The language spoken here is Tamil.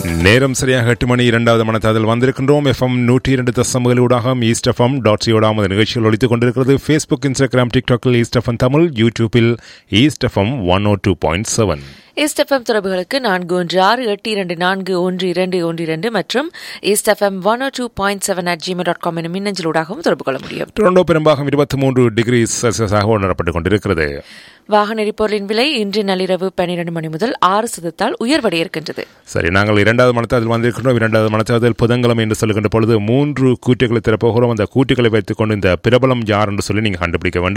நேரம் சரியாக எட்டு மணி இரண்டாவது மனத்தாதில் வந்திருக்கின்றோம் எஃப்எம் நூற்றி இரண்டு தசமகளூடாக ஈஸ்ட் எஃப்எம் டாட் சியோடாம் நிகழ்ச்சிகள் ஒழித்துக் கொண்டிருக்கிறது ஃபேஸ்புக் இன்ஸ்டாகிராம் டிக்டாக்கில் ஈஸ்ட் எஃப்எம் தமிழ் யூடியூபில் East FM one O two point seven East தொடர்புகளுக்கு நான்கு ஒன்று ஆறு எட்டு இரண்டு நான்கு ஒன்று இரண்டு ஒன்று இரண்டு மற்றும் East FM one O two point seven at Gmail dot com எனும் மின்னஞ்சலூடாகவும் தொடர்பு கொள்ள முடியும் டொரண்டோ பெரும்பாகம் இருபத்தி மூன்று டிகிரி செல்சியஸாக உணரப்பட்டுக் கொண்டிருக்கிறது வாகன எரிபொருளின் விலை இன்று நள்ளிரவு பன்னிரண்டு மணி முதல் ஆறு சதத்தால் உயர்வடைய இருக்கின்றது சரி நாங்கள் இரண்டாவது மனத்தாதில் வந்திருக்கின்றோம் இரண்டாவது மனத்தாதில் புதன்கிழமை என்று சொல்லுகின்ற பொழுது மூன்று கூட்டுகளை திறப்போகிறோம் அந்த கூட்டுகளை வைத்துக் கொண்டு இந்த பிரபலம் யார் என்று சொல்லி நீங்கள் கண்டுபிடிக்க வேண்டும்